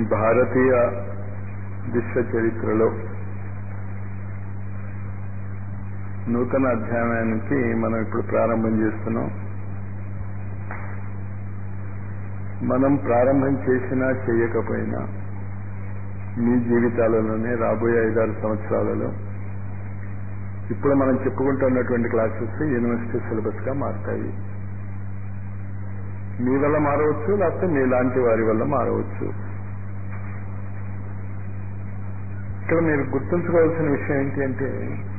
భారతీయ విశ్వ చరిత్రలో నూతన అధ్యాయానికి మనం ఇప్పుడు ప్రారంభం చేస్తున్నాం మనం ప్రారంభం చేసినా చేయకపోయినా మీ జీవితాలలోనే రాబోయే ఐదారు సంవత్సరాలలో ఇప్పుడు మనం చెప్పుకుంటున్నటువంటి క్లాసెస్ యూనివర్సిటీ సిలబస్ గా మారుతాయి మీ వల్ల మారవచ్చు లేకపోతే మీలాంటి వారి వల్ల మారవచ్చు ఇక్కడ మీరు గుర్తుంచుకోవాల్సిన విషయం ఏంటి అంటే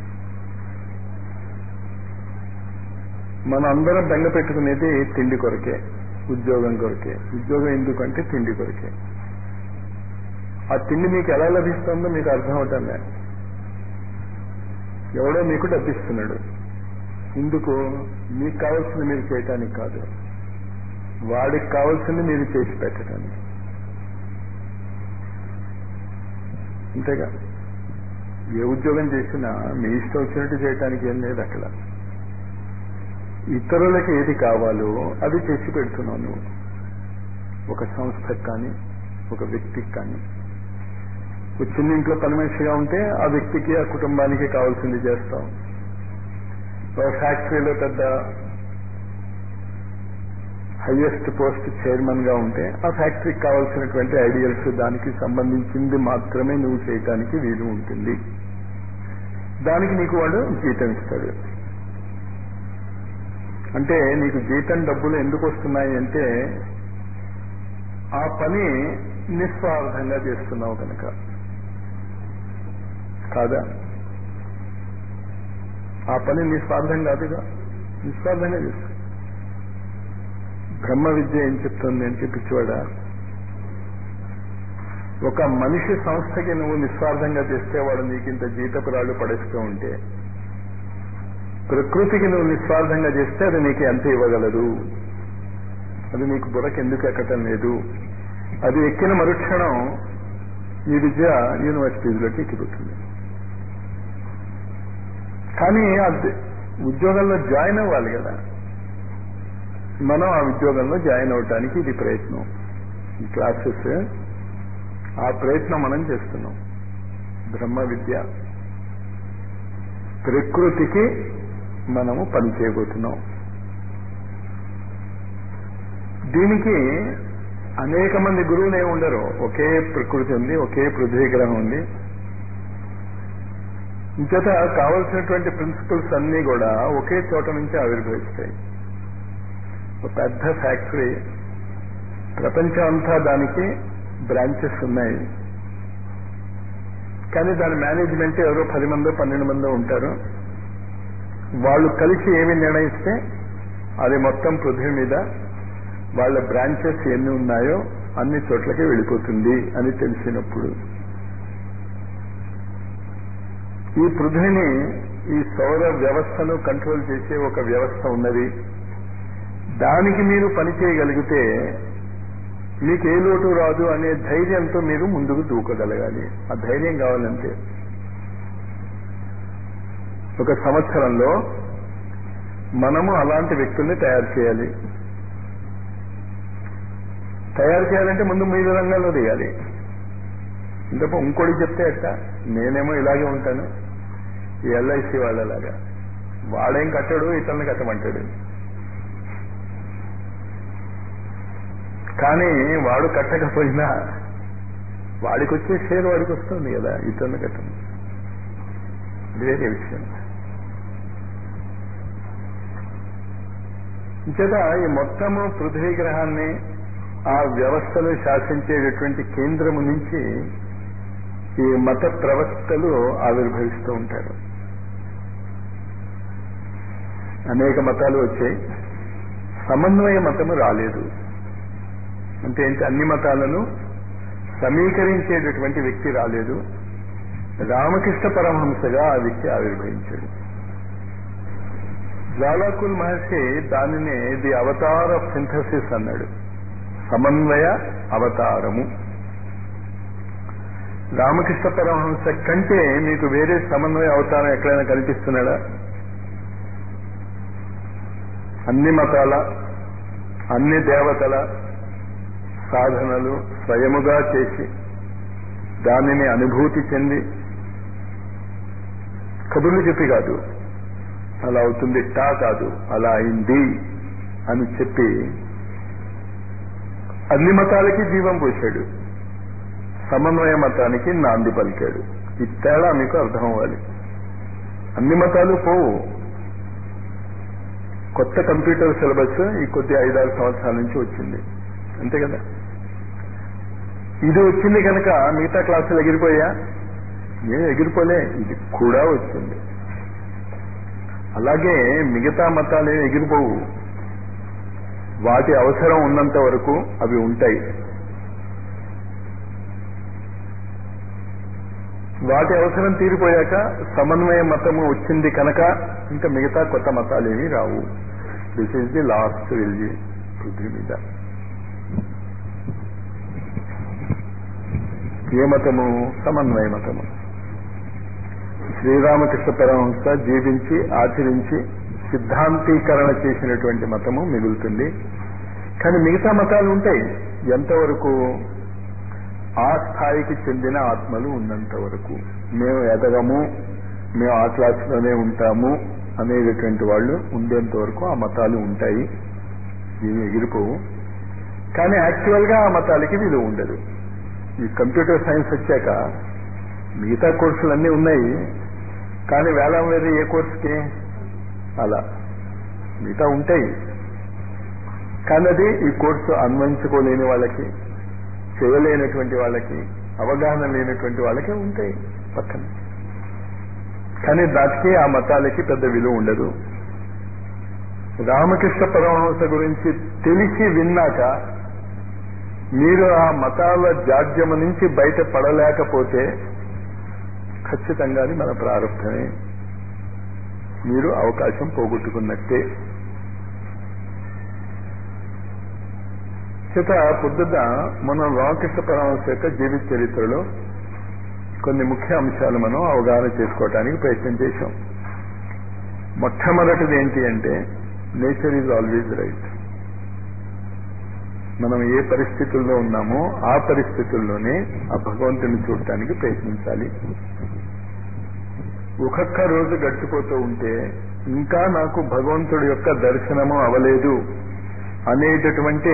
మన అందరం బెంగ పెట్టుకునేది తిండి కొరకే ఉద్యోగం కొరకే ఉద్యోగం ఎందుకంటే తిండి కొరకే ఆ తిండి మీకు ఎలా లభిస్తుందో మీకు అర్థం అవటంలే ఎవడో మీకు డబ్బిస్తున్నాడు ఎందుకు మీకు కావాల్సింది మీరు చేయటానికి కాదు వాడికి కావాల్సింది మీరు చేసి పెట్టడానికి అంతేగా ఏ ఉద్యోగం చేసినా మీ ఇష్టం వచ్చినట్టు చేయటానికి ఏం లేదు అక్కడ ఇతరులకు ఏది కావాలో అది చేసి పెడుతున్నావు నువ్వు ఒక సంస్థకు కానీ ఒక వ్యక్తికి కానీ ఒక చిన్న ఇంట్లో పని మనిషిగా ఉంటే ఆ వ్యక్తికి ఆ కుటుంబానికి కావాల్సింది చేస్తాం ఒక ఫ్యాక్టరీలో పెద్ద హైయెస్ట్ పోస్ట్ చైర్మన్ గా ఉంటే ఆ ఫ్యాక్టరీకి కావాల్సినటువంటి ఐడియల్స్ దానికి సంబంధించింది మాత్రమే నువ్వు చేయటానికి వీలు ఉంటుంది దానికి నీకు వాడు జీతం ఇస్తాడు అంటే నీకు జీతం డబ్బులు ఎందుకు వస్తున్నాయి అంటే ఆ పని నిస్వార్థంగా చేస్తున్నావు కనుక కాదా ఆ పని నిస్వార్థం కాదుగా నిస్వార్థంగా చేస్తా బ్రహ్మ విద్య ఏం చెప్తుంది అని పిచ్చివాడా ఒక మనిషి సంస్థకి నువ్వు నిస్వార్థంగా చేస్తే వాడు నీకింత జీతపురాళ్ళు పడేస్తూ ఉంటే ప్రకృతికి నువ్వు నిస్వార్థంగా చేస్తే అది నీకు ఎంత ఇవ్వగలదు అది నీకు బుర్రకు ఎందుకు ఎక్కటం లేదు అది ఎక్కిన మరుక్షణం ఈ విద్య యూనివర్సిటీలోకి ఎక్కిపోతుంది కానీ అది ఉద్యోగంలో జాయిన్ అవ్వాలి కదా మనం ఆ ఉద్యోగంలో జాయిన్ అవటానికి ఇది ప్రయత్నం ఈ క్లాసెస్ ఆ ప్రయత్నం మనం చేస్తున్నాం బ్రహ్మ విద్య ప్రకృతికి మనము పని చేయబోతున్నాం దీనికి అనేక మంది గురువులే ఉండరు ఒకే ప్రకృతి ఉంది ఒకే పృథ్వీ గ్రహం ఉంది ఇంచేత కావలసినటువంటి ప్రిన్సిపల్స్ అన్నీ కూడా ఒకే చోట నుంచి ఆవిర్భవిస్తాయి ఒక పెద్ద ఫ్యాక్టరీ ప్రపంచం అంతా దానికి బ్రాంచెస్ ఉన్నాయి కానీ దాని మేనేజ్మెంట్ ఎవరో పది మందో పన్నెండు మందో ఉంటారు వాళ్ళు కలిసి ఏమి నిర్ణయిస్తే అది మొత్తం పృథ్వీ మీద వాళ్ళ బ్రాంచెస్ ఎన్ని ఉన్నాయో అన్ని చోట్లకి వెళ్ళిపోతుంది అని తెలిసినప్పుడు ఈ పృథ్వీని ఈ సౌర వ్యవస్థను కంట్రోల్ చేసే ఒక వ్యవస్థ ఉన్నది దానికి మీరు పని చేయగలిగితే మీకు ఏ లోటు రాదు అనే ధైర్యంతో మీరు ముందుకు దూకగలగాలి ఆ ధైర్యం కావాలంటే ఒక సంవత్సరంలో మనము అలాంటి వ్యక్తుల్ని తయారు చేయాలి తయారు చేయాలంటే ముందు మీరు రంగంలో దిగాలి ఇంతపో ఇంకోటి చెప్తే ఎట్ట నేనేమో ఇలాగే ఉంటాను ఈ ఎల్ఐసి వాళ్ళలాగా వాడేం కట్టడు ఇతరులను కట్టమంటాడు కానీ వాడు కట్టకపోయినా వాడికి వచ్చే షేర్ వాడికి వస్తుంది కదా ఇతరులు కట్టడం ఇది వేరే విషయం ఇంచేత ఈ మొత్తము పృథ్వీ గ్రహాన్ని ఆ వ్యవస్థను శాసించేటటువంటి కేంద్రము నుంచి ఈ మత ప్రవక్తలు ఆవిర్భవిస్తూ ఉంటారు అనేక మతాలు వచ్చాయి సమన్వయ మతము రాలేదు అంటే ఏంటి అన్ని మతాలను సమీకరించేటటువంటి వ్యక్తి రాలేదు రామకృష్ణ పరమహంసగా ఆ వ్యక్తి ఆవిర్భవించాడు జ్వాలాకుల్ మహర్షి దానిని ది అవతార్ ఆఫ్ సింథసిస్ అన్నాడు సమన్వయ అవతారము రామకృష్ణ పరమహంస కంటే మీకు వేరే సమన్వయ అవతారం ఎక్కడైనా కనిపిస్తున్నాడా అన్ని మతాల అన్ని దేవతల సాధనలు స్వయముగా చేసి దానిని అనుభూతి చెంది కబుర్లు చెప్పి కాదు అలా అవుతుంది టా కాదు అలా అయింది అని చెప్పి అన్ని మతాలకి జీవం పోశాడు సమన్వయ మతానికి నాంది పలికాడు ఈ తేడా మీకు అర్థం అవ్వాలి అన్ని మతాలు పోవు కొత్త కంప్యూటర్ సిలబస్ ఈ కొద్ది ఐదారు సంవత్సరాల నుంచి వచ్చింది అంతే కదా ఇది వచ్చింది కనుక మిగతా క్లాసులు ఎగిరిపోయా ఏం ఎగిరిపోలే ఇది కూడా వచ్చింది అలాగే మిగతా మతాలు ఏం ఎగిరిపోవు వాటి అవసరం ఉన్నంత వరకు అవి ఉంటాయి వాటి అవసరం తీరిపోయాక సమన్వయ మతము వచ్చింది కనుక ఇంకా మిగతా కొత్త మతాలు ఏమీ రావు this is the last religion పృథ్వీ మీద ఏ మతము సమన్వయ మతము శ్రీరామకృష్ణ పరమహంస జీవించి ఆచరించి సిద్ధాంతీకరణ చేసినటువంటి మతము మిగులుతుంది కానీ మిగతా మతాలు ఉంటాయి ఎంతవరకు ఆ స్థాయికి చెందిన ఆత్మలు ఉన్నంత వరకు మేము ఎదగము మేము ఆ క్లాసులోనే ఉంటాము అనేటటువంటి వాళ్ళు ఉండేంత వరకు ఆ మతాలు ఉంటాయి ఇవి ఎగిరిపోవు కానీ యాక్చువల్గా ఆ మతాలకి విలువ ఉండదు ఈ కంప్యూటర్ సైన్స్ వచ్చాక మిగతా కోర్సులు అన్నీ ఉన్నాయి కానీ వేలం వేరే ఏ కోర్సుకి అలా మిగతా ఉంటాయి కానీ అది ఈ కోర్సు అన్వయించుకోలేని వాళ్ళకి చేయలేనటువంటి వాళ్ళకి అవగాహన లేనటువంటి వాళ్ళకి ఉంటాయి పక్కన కానీ దానికి ఆ మతాలకి పెద్ద విలువ ఉండదు రామకృష్ణ పరమహంస గురించి తెలిసి విన్నాక మీరు ఆ మతాల జాడ్యము నుంచి బయట పడలేకపోతే ఖచ్చితంగా అది మన ప్రారంభమే మీరు అవకాశం పోగొట్టుకున్నట్టే చేత పొద్దున్న మనం రామకృష్ణ పరమహంస యొక్క జీవిత చరిత్రలో కొన్ని ముఖ్య అంశాలు మనం అవగాహన చేసుకోవడానికి ప్రయత్నం చేశాం మొట్టమొదటిది ఏంటి అంటే నేచర్ ఈజ్ ఆల్వేజ్ రైట్ మనం ఏ పరిస్థితుల్లో ఉన్నామో ఆ పరిస్థితుల్లోనే ఆ భగవంతుని చూడటానికి ప్రయత్నించాలి ఒక్కొక్క రోజు గడిచిపోతూ ఉంటే ఇంకా నాకు భగవంతుడి యొక్క దర్శనము అవలేదు అనేటటువంటి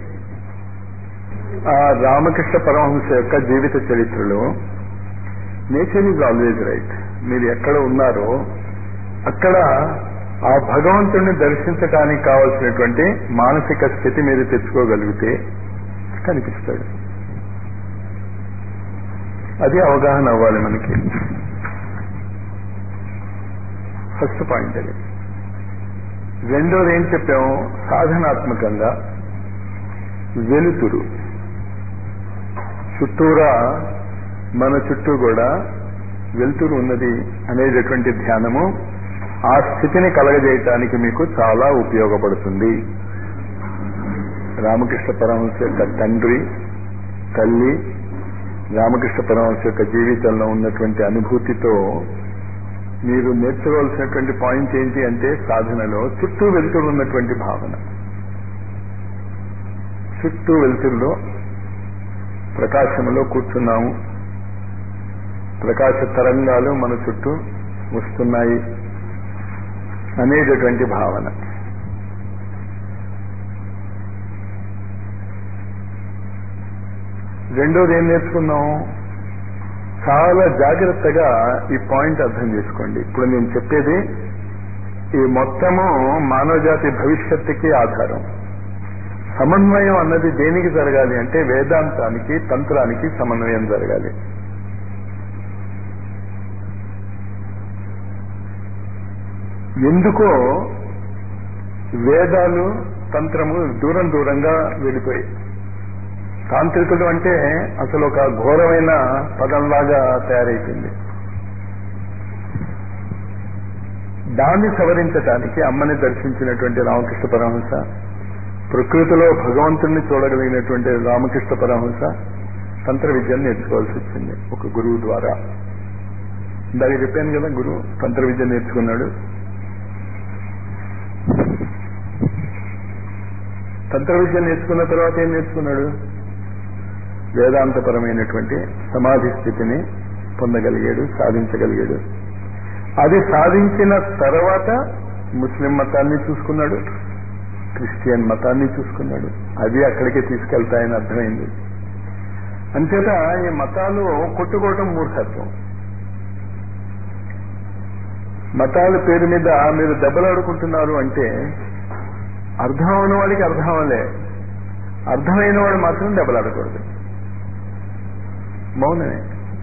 ఆ రామకృష్ణ పరమహంస యొక్క జీవిత చరిత్రలో నేచర్ ఈజ్ ఆల్వేజ్ రైట్ మీరు ఎక్కడ ఉన్నారో అక్కడ ఆ భగవంతుడిని దర్శించడానికి కావలసినటువంటి మానసిక స్థితి మీరు తెచ్చుకోగలిగితే కనిపిస్తాడు అది అవగాహన అవ్వాలి మనకి ఫస్ట్ పాయింట్ అది రెండోది ఏం చెప్పాము సాధనాత్మకంగా వెలుతురు చుట్టూరా మన చుట్టూ కూడా వెలుతురు ఉన్నది అనేటటువంటి ధ్యానము ఆ స్థితిని కలగజేయటానికి మీకు చాలా ఉపయోగపడుతుంది రామకృష్ణ పరమహంస యొక్క తండ్రి తల్లి రామకృష్ణ పరమహంస యొక్క జీవితంలో ఉన్నటువంటి అనుభూతితో మీరు నేర్చుకోవాల్సినటువంటి పాయింట్ ఏంటి అంటే సాధనలో చుట్టూ వెలుతురు ఉన్నటువంటి భావన చుట్టూ వెలుతురులో ప్రకాశంలో కూర్చున్నాము ప్రకాశ తరంగాలు మన చుట్టూ వస్తున్నాయి అనేటటువంటి భావన రెండోది ఏం నేర్చుకున్నాం చాలా జాగ్రత్తగా ఈ పాయింట్ అర్థం చేసుకోండి ఇప్పుడు నేను చెప్పేది ఈ మొత్తము మానవజాతి భవిష్యత్తుకి ఆధారం సమన్వయం అన్నది దేనికి జరగాలి అంటే వేదాంతానికి తంత్రానికి సమన్వయం జరగాలి ఎందుకో వేదాలు తంత్రము దూరం దూరంగా వెళ్ళిపోయి తాంత్రికులు అంటే అసలు ఒక ఘోరమైన పదంలాగా తయారైపోయింది దాన్ని సవరించటానికి అమ్మని దర్శించినటువంటి రామకృష్ణ పరమహంస ప్రకృతిలో భగవంతుణ్ణి చూడగలిగినటువంటి రామకృష్ణ పరమహంస తంత్ర విద్యను నేర్చుకోవాల్సి వచ్చింది ఒక గురువు ద్వారా ఇందాక చెప్పాను కదా గురువు తంత్ర విద్య నేర్చుకున్నాడు తంత్ర విద్య నేర్చుకున్న తర్వాత ఏం నేర్చుకున్నాడు వేదాంతపరమైనటువంటి సమాధి స్థితిని పొందగలిగాడు సాధించగలిగాడు అది సాధించిన తర్వాత ముస్లిం మతాన్ని చూసుకున్నాడు క్రిస్టియన్ మతాన్ని చూసుకున్నాడు అది అక్కడికే తీసుకెళ్తాయని అర్థమైంది అంచేత ఈ మతాలు కొట్టుకోవటం మూర్ఖత్వం మతాల పేరు మీద మీరు దెబ్బలాడుకుంటున్నారు అంటే అర్థం అవని వాడికి అర్థం అవలే అర్థమైన వాడు మాత్రం దెబ్బలాడకూడదు మౌనమే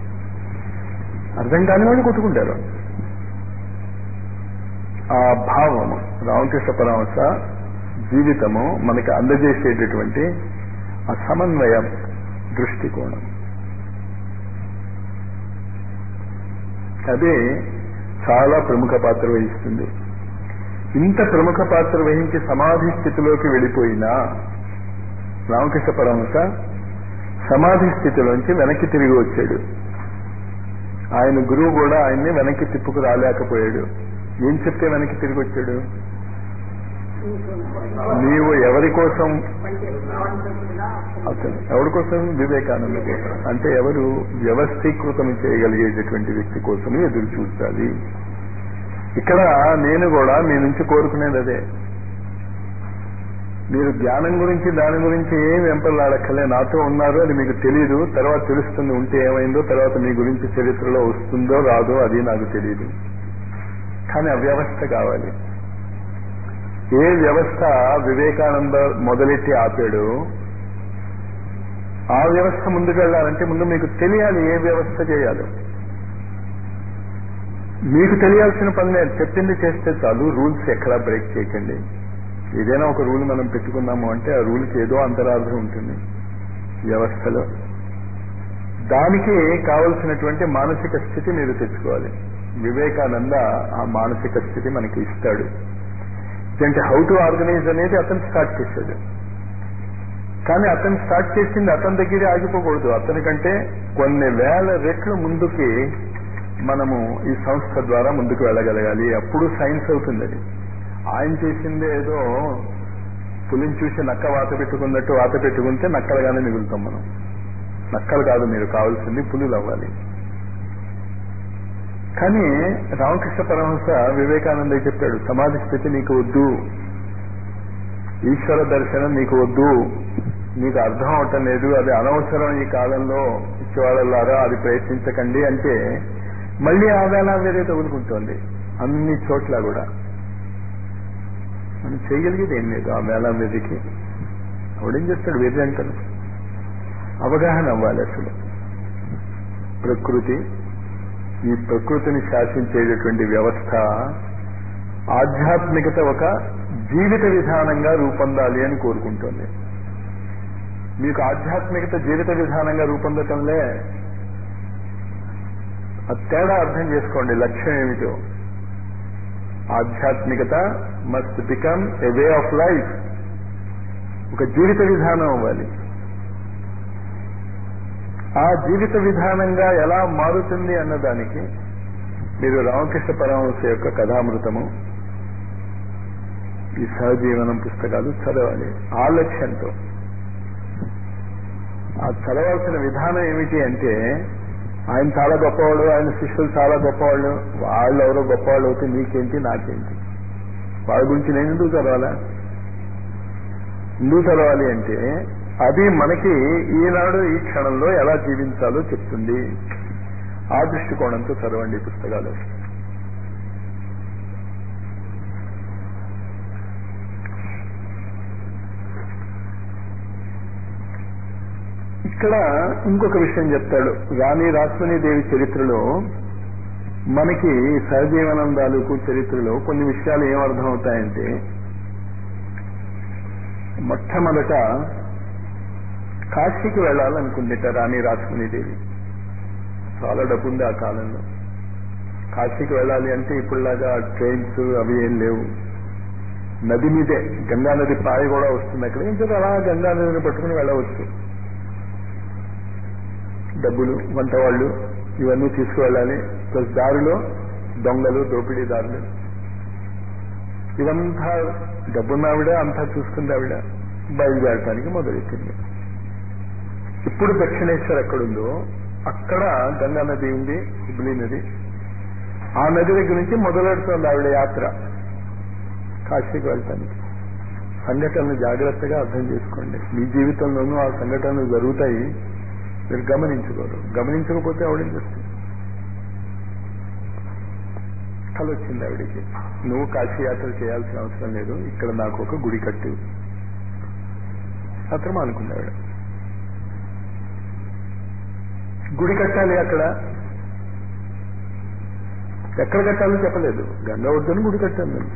అర్థం కాని వాళ్ళు కొట్టుకుంటారు ఆ భావము రామకృష్ణ పరమహంస జీవితము మనకి అందజేసేటటువంటి ఆ సమన్వయం దృష్టికోణం అదే చాలా ప్రముఖ పాత్ర వహిస్తుంది ఇంత ప్రముఖ పాత్ర వహించి సమాధి స్థితిలోకి వెళ్ళిపోయినా రామకృష్ణ పరమహంస సమాధి స్థితిలోంచి వెనక్కి తిరిగి వచ్చాడు ఆయన గురువు కూడా ఆయన్ని వెనక్కి తిప్పుకు రాలేకపోయాడు ఏం చెప్తే వెనక్కి తిరిగి వచ్చాడు నీవు ఎవరి కోసం అసలు ఎవరి కోసం వివేకానంద కోసం అంటే ఎవరు వ్యవస్థీకృతం చేయగలిగేటటువంటి వ్యక్తి కోసమే ఎదురు చూడాలి ఇక్కడ నేను కూడా మీ నుంచి కోరుకునేది అదే మీరు జ్ఞానం గురించి దాని గురించి ఏం వెంపలాడక్కలే నాతో ఉన్నారు అది మీకు తెలియదు తర్వాత తెలుస్తుంది ఉంటే ఏమైందో తర్వాత మీ గురించి చరిత్రలో వస్తుందో రాదో అది నాకు తెలియదు కానీ ఆ వ్యవస్థ కావాలి ఏ వ్యవస్థ వివేకానంద మొదలెట్టి ఆపాడు ఆ వ్యవస్థ ముందుకు వెళ్ళాలంటే ముందు మీకు తెలియాలి ఏ వ్యవస్థ చేయాలో మీకు తెలియాల్సిన పని చెప్పింది చేస్తే చాలు రూల్స్ ఎక్కడా బ్రేక్ చేయకండి ఏదైనా ఒక రూల్ మనం పెట్టుకున్నాము అంటే ఆ రూల్కి ఏదో అంతరార్థం ఉంటుంది వ్యవస్థలో దానికి కావలసినటువంటి మానసిక స్థితి మీరు తెచ్చుకోవాలి వివేకానంద ఆ మానసిక స్థితి మనకి ఇస్తాడు అంటే హౌ టు ఆర్గనైజ్ అనేది అతను స్టార్ట్ చేశాడు కానీ అతను స్టార్ట్ చేసింది అతని దగ్గరే ఆగిపోకూడదు అతనికంటే కొన్ని వేల రెట్లు ముందుకి మనము ఈ సంస్థ ద్వారా ముందుకు వెళ్ళగలగాలి అప్పుడు సైన్స్ అవుతుంది అది ఆయన చేసింది ఏదో పులిని చూసి నక్క వాత పెట్టుకున్నట్టు వాత పెట్టుకుంటే నక్కలుగానే మిగులుతాం మనం నక్కలు కాదు మీరు కావాల్సింది పులులు అవ్వాలి కానీ రామకృష్ణ పరమహంస వివేకానంద చెప్పాడు సమాధి స్థితి నీకు వద్దు ఈశ్వర దర్శనం నీకు వద్దు నీకు అర్థం అవటం లేదు అది అనవసరం ఈ కాలంలో ఇచ్చేవాళ్ళలారా అది ప్రయత్నించకండి అంటే మళ్ళీ ఆ వేళ వేరే తగులుకుంటోంది అన్ని చోట్ల కూడా మనం చేయగలిగేది ఏం లేదు ఆ వేళ మీదకి ఆవిడేం చేస్తాడు వేరే అంటారు అవగాహన అవ్వాలి అసలు ప్రకృతి ఈ ప్రకృతిని శాసించేటటువంటి వ్యవస్థ ఆధ్యాత్మికత ఒక జీవిత విధానంగా రూపొందాలి అని కోరుకుంటోంది మీకు ఆధ్యాత్మికత జీవిత విధానంగా రూపొందటంలే ఆ తేడా అర్థం చేసుకోండి లక్ష్యం ఏమిటో ఆధ్యాత్మికత must become a way of life ఒక జీవిత విధానం అవ్వాలి ఆ జీవిత విధానంగా ఎలా మారుతుంది అన్నదానికి మీరు రామకృష్ణ పరమహంస యొక్క కథామృతము ఈ సహజీవనం పుస్తకాలు చదవాలి ఆ లక్ష్యంతో ఆ చదవాల్సిన విధానం ఏమిటి అంటే ఆయన చాలా గొప్పవాడు ఆయన శిష్యులు చాలా గొప్పవాళ్ళు వాళ్ళు ఎవరో గొప్పవాళ్ళు అవుతే నీకేంటి నాకేంటి వాళ్ళ గురించి నేను ఎందుకు చదవాలా ఎందుకు చదవాలి అంటే అది మనకి ఈనాడు ఈ క్షణంలో ఎలా జీవించాలో చెప్తుంది ఆ దృష్టికోణంతో చదవండి ఈ పుస్తకాలు ఇక్కడ ఇంకొక విషయం చెప్తాడు రాణి రాస్మణీదేవి చరిత్రలో మనకి సహజీవనందాలకు చరిత్రలో కొన్ని విషయాలు ఏమర్థం అవుతాయంటే మొట్టమొదట కాశీకి వెళ్ళాలనుకుందిట రాణి రాస్మణీదేవి చాలా డబ్బు ఉంది ఆ కాలంలో కాశీకి వెళ్ళాలి అంటే ఇప్పుడులాగా ట్రైన్స్ అవి ఏం లేవు నది మీదే గంగా నది పాయ కూడా వస్తుంది అక్కడ ఏం చేత అలా గంగా నదిని పట్టుకుని వెళ్ళవచ్చు డబ్బులు వంట వాళ్ళు ఇవన్నీ తీసుకువెళ్ళాలి ప్లస్ దారిలో దొంగలు దోపిడీదారులు ఇదంతా డబ్బున్న ఆవిడ అంతా చూసుకుంది ఆవిడ బయలుదేరటానికి మొదలెట్టింది ఇప్పుడు దక్షిణేశ్వర్ ఎక్కడుందో అక్కడ గంగా నది ఉంది హుబ్లీ నది ఆ నది దగ్గర నుంచి మొదలెడుతోంది ఆవిడ యాత్ర కాశీకి వెళ్తానికి సంఘటనలు జాగ్రత్తగా అర్థం చేసుకోండి మీ జీవితంలోనూ ఆ సంఘటనలు జరుగుతాయి మీరు గమనించుకోరు గమనించకపోతే ఆవిడేం చేస్తుంది కళ వచ్చింది ఆవిడికి నువ్వు కాశీ యాత్ర చేయాల్సిన అవసరం లేదు ఇక్కడ నాకు ఒక గుడి కట్టు మాత్రం అనుకుంది ఆవిడ గుడి కట్టాలి అక్కడ ఎక్కడ కట్టాలో చెప్పలేదు గంగా ఒడ్డున గుడి కట్టాను నేను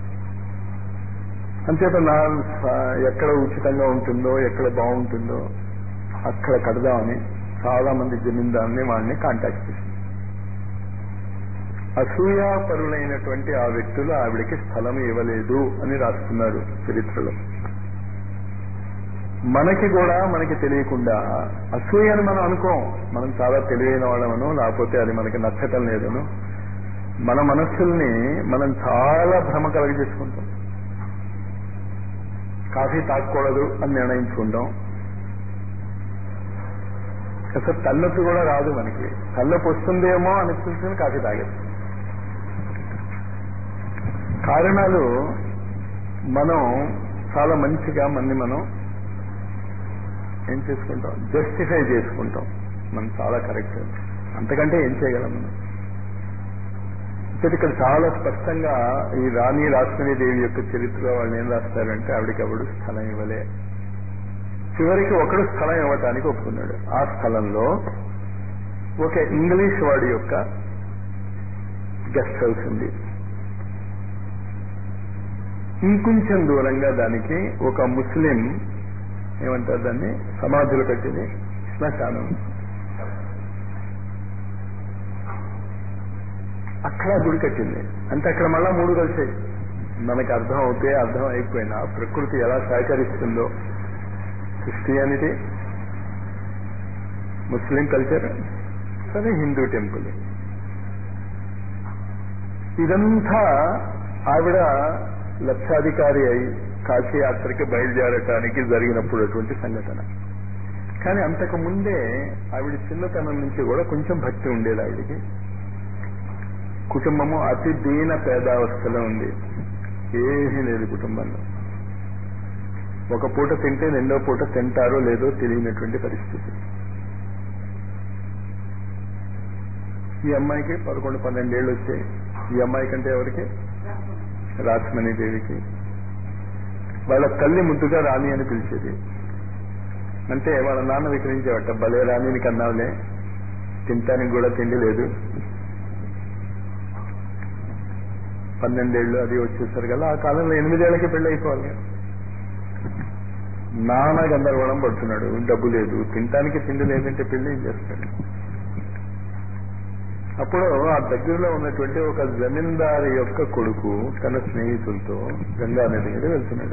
అంచేత నా ఎక్కడ ఉచితంగా ఉంటుందో ఎక్కడ బాగుంటుందో అక్కడ కడదామని చాలా మంది జమీందారుని వాళ్ళని కాంటాక్ట్ చేసింది అసూయాపరులైనటువంటి ఆ వ్యక్తులు ఆవిడకి స్థలం ఇవ్వలేదు అని రాస్తున్నారు చరిత్రలో మనకి కూడా మనకి తెలియకుండా అసూయ అని మనం అనుకోం మనం చాలా తెలివైన వాళ్ళమను లేకపోతే అది మనకి నచ్చటం లేదను మన మనస్సుల్ని మనం చాలా భ్రమ కలగజేసుకుంటాం కాఫీ తాగకూడదు అని నిర్ణయించుకుంటాం అసలు తల్లొప్పి కూడా రాదు మనకి తల్లొప్పి వస్తుందేమో అనిపించుకుని కాఫీ తాగేస్తాం కారణాలు మనం చాలా మంచిగా మన్ని మనం ఏం చేసుకుంటాం జస్టిఫై చేసుకుంటాం మనం చాలా కరెక్ట్ అంతకంటే ఏం చేయగలం మనం ఇక్కడ చాలా స్పష్టంగా ఈ రాణి రాష్ట్రదేవి యొక్క చరిత్ర వాళ్ళు ఏం రాస్తారంటే ఆవిడకి ఎవడు స్థలం ఇవ్వలే చివరికి ఒకడు స్థలం ఇవ్వటానికి ఒప్పుకున్నాడు ఆ స్థలంలో ఒక ఇంగ్లీష్ వాడి యొక్క గెస్ట్ హౌస్ ఉంది ఇంకొంచెం దూరంగా దానికి ఒక ముస్లిం ఏమంటారు దాన్ని సమాధులు కట్టింది శ్మశానం అక్కడ గుడి కట్టింది అంటే అక్కడ మళ్ళా మూడు కలిసాయి మనకు అర్థం అవుతే అర్థం అయిపోయినా ప్రకృతి ఎలా సహకరిస్తుందో క్రిస్టియానిటీ ముస్లిం కల్చర్ సరే హిందూ టెంపుల్ ఇదంతా ఆవిడ లక్షాధికారి అయి కాశీ యాత్రకి బయలుదేరటానికి జరిగినప్పుడు అటువంటి సంఘటన కానీ అంతకు ముందే ఆవిడ చిన్నతనం నుంచి కూడా కొంచెం భక్తి ఉండేది ఆవిడికి కుటుంబము అతి దీన పేదావస్థలో ఉంది ఏమీ లేదు కుటుంబంలో ఒక పూట తింటే రెండో పూట తింటారో లేదో తెలియనటువంటి పరిస్థితి ఈ అమ్మాయికి పదకొండు పన్నెండేళ్ళు వచ్చాయి ఈ అమ్మాయి కంటే ఎవరికి రాస్మణి దేవికి వాళ్ళ తల్లి ముద్దుగా రాణి అని పిలిచేది అంటే వాళ్ళ నాన్న విక్రయించేవట భలే రాణిని కన్నావులే తింటానికి కూడా తిండి లేదు పన్నెండేళ్లు అది వచ్చేసరి కదా ఆ కాలంలో ఎనిమిదేళ్లకి పెళ్లి అయిపోవాలి నాన్న గందరగోళం పడుతున్నాడు డబ్బు లేదు తినటానికి తిండి లేదంటే పెళ్లి ఏం చేస్తాడు అప్పుడు ఆ దగ్గరలో ఉన్నటువంటి ఒక జమీందారు యొక్క కొడుకు తన స్నేహితులతో గంగా నది మీద వెళ్తున్నాడు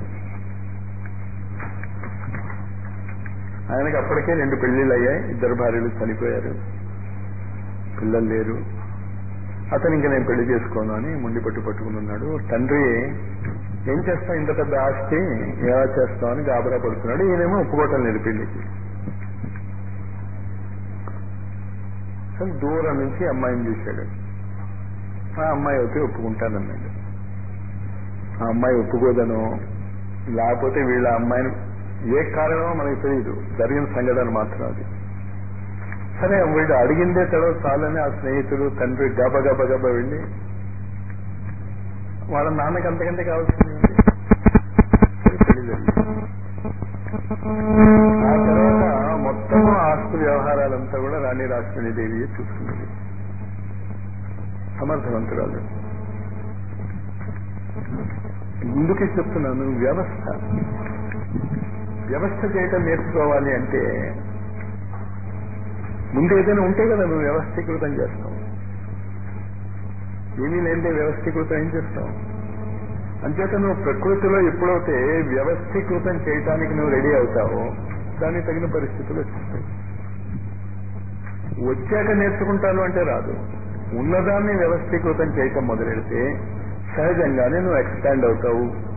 ఆయనకి అప్పటికే రెండు పెళ్లిళ్ళు అయ్యాయి ఇద్దరు భార్యలు చనిపోయారు పిల్లలు లేరు అతను ఇంకా నేను పెళ్లి చేసుకోను అని ముండి పట్టు పట్టుకుని ఉన్నాడు తండ్రి ఏం చేస్తావు ఇంత పెద్ద ఆస్తి ఎలా చేస్తావు అని గాబరా పడుతున్నాడు ఈయనేమో ఒప్పుకోవటం లేదు పెళ్లికి కానీ దూరం నుంచి అమ్మాయిని చూశాడు ఆ అమ్మాయి అయితే ఒప్పుకుంటానన్నాడు ఆ అమ్మాయి ఒప్పుకోదను లేకపోతే వీళ్ళ అమ్మాయిని ఏ కారణమో మనకు తెలియదు జరిగిన సంఘటన మాత్రం అది సరే వీడు అడిగిందే తెలవ చాలని ఆ స్నేహితుడు తండ్రి గబ గబ గబ వెళ్ళి వాళ్ళ నాన్నకి అంతకంటే కావాల్సింది ఏంటి? సరే, పెళ్లి జరిగింది. ఆ తర్వాత మొత్తము ఆస్తు వ్యవహారాలంతా కూడా రాణి రాష్ట్రని దేవి చూసుకున్నది సమర్థవంతురాలు ముందుకే చెప్తున్నాను వ్యవస్థ వ్యవస్థ చేయటం నేర్చుకోవాలి అంటే ముందు ఏదైనా ఉంటే కదా నువ్వు వ్యవస్థీకృతం చేస్తావు ఏమీ లేదే వ్యవస్థీకృతం ఏం చేస్తావు అంచేత నువ్వు ప్రకృతిలో ఎప్పుడైతే వ్యవస్థీకృతం చేయటానికి నువ్వు రెడీ అవుతావో దానికి తగిన పరిస్థితులు వచ్చేస్తాయి వచ్చాక నేర్చుకుంటాను అంటే రాదు ఉన్నదాన్ని వ్యవస్థీకృతం చేయటం మొదలెడితే సహజంగానే నువ్వు ఎక్స్పాండ్ అవుతావు